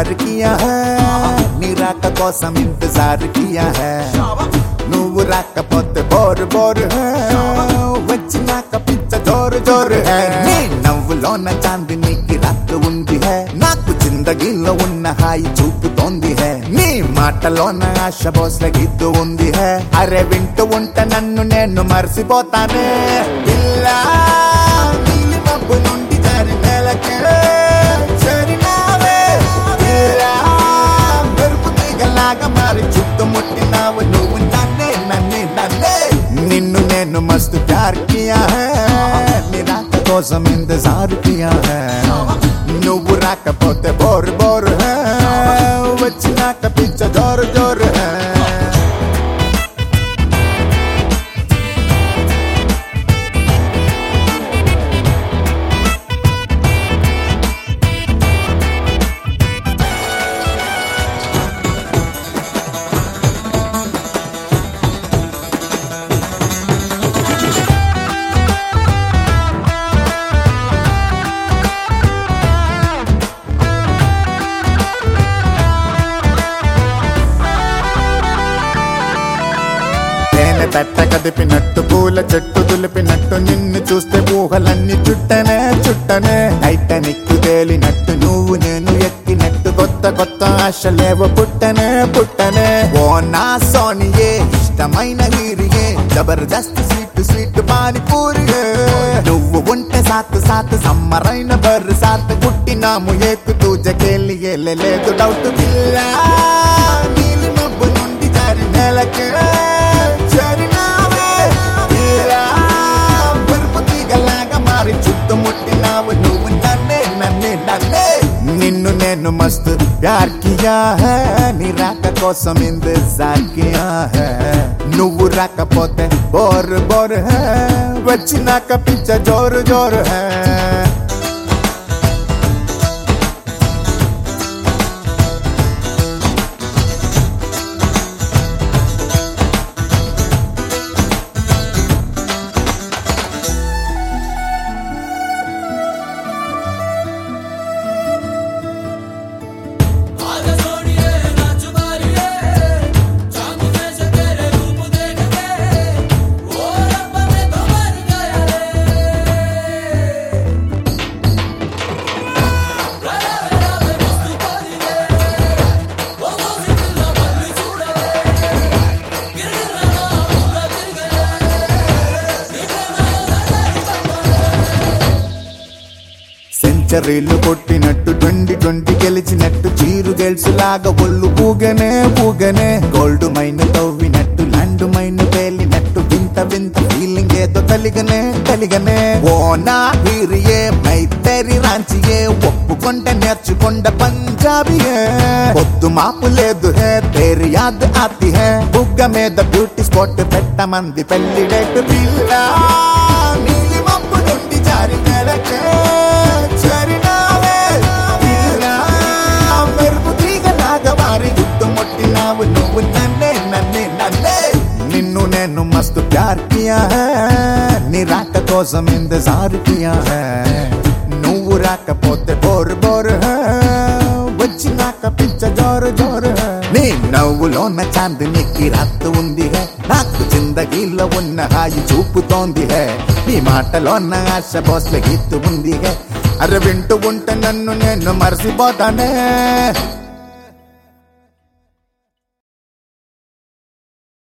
ప్యార్ Kia high నీ రాక కోసం ఇంతజార్ కియా హై నువ్వు రాకపోతే బోరు బోరు హై వచ్చినాక పిచ్చ జోరు జోరు హై నీ నవ్వులోన చాందినికి రాత్రి ఉంది హై నాకు జిందగీలో ఉన్న హాయి చూపుతోంది హై నీ మాటలోన ఆశ బోస్ల గీతు ఉంది హై అరే వింటూ ఉంటే నన్ను నేను మర్చిపోతానే పిల్లా నీలి మబ్బు నుండి జారి నేలకే చేరినావే పిల్లా మెరుపు తీగలాగా మారి చుట్టుముట్టినావు నువ్వు నన్నే నన్నే నన్నే నిన్ను నేను మస్తు ప్యార్ కియా హై నీ రాక కోసం ఇంతజారు కియా హై నువ్వు రాకపోతే బోరు బోరు హై వచ్చినాక పిచ్చ జోరు జోరు హై తేనె తట్ట కదిపినట్టు పూల చెట్టు తులిపినట్టు నిన్ను చూస్తే ఊహలన్నీ చుట్టనే చుట్టనే టైటానిక్ తేలినట్టు నువ్వు నేను ఎక్కినట్టు కొత్త కొత్త ఆశలేవో పుట్టనే పుట్టనే ఓ నా సోనియే ఇష్టమైన హీరియే జబర్దస్త్ స్వీట్ స్వీట్ పానిపూరియే నువ్వు ఉంటే సాత్ సాత్ సమ్మరైన బర్రు సాత్ పుట్టినాము ఏకు తూజకెళ్ళి లేదు డౌట్ పిల్లా నీలి మబ్బు నుండి జారి నెలకే చేరినావే తీరా మెరుపు తీగలాగా మారి చుట్టుముట్టినావు నువ్వు నన్నే నన్నే నన్నే నిన్ను నేను మస్తు ప్యార్ కియా హై నీ రాక కోసం ఇంతజార్ కియా హై నువ్వు రాకపోతే బోర్ బోర్ హై వచ్చినాక పిచ్చ జోరు జోరు హై आजा सोनिए नाच मारिए चांद जैसे तेरे रूप देख के ओ रब मैं तो मर गया रे राया राया मैं मस्त पारिए ओ मोसी दिल बल्ली छुड़ा गिर गिरा पूरा गिर गया సెంచరీలు కొట్టినట్టు ట్వంటీ ట్వంటీ గెలిచినట్టు చీరు గెలిచి లాగా ఒళ్ళు పూగనే పూగనే గోల్డ్ మైన్ తవ్వినట్టు ల్యాండ్ మైన్ పేలినట్టు వింత వింత ఫీలింగ్ ఏదో కలిగనే కలిగనే ఓ నా హీరియే మై తెరి రాంచియే ఒప్పుకొండ నేర్చుకొండ పంజాబీయే పొద్దు మాపు లేదు హే తేరి యాద్ ఆతి హే బుగ్గ మీద బ్యూటీ స్పాట్ పెట్టమంది పెళ్లి డేట్ పిల్ల నీలి మబ్బు నుండి జారి నెలకే చేరినావే తీరా మెరుపు తీగ నాగవారి గుట్టుముట్టినావు నువ్వు నన్నే నన్నే నన్నే నిన్ను నేను మస్తు ప్యార్ కియా హై నీ రాక కోసం ఇంతజారు కియా హై నువ్వు రాకపోతే బోరు బోరు హై వచ్చినాక పిచ్చ జోరు జోరు హై నీ నవ్వులోన చాందినికి రాత్తు ఉంది హై నాకు జిందగీలో ఉన్న హాయి చూపుతోంది హై నీ మాటలోన ఆశ బోస్ల గీతు ఉంది హై అరే వింటూ ఉంటే నన్ను నేను మర్చిపోతానే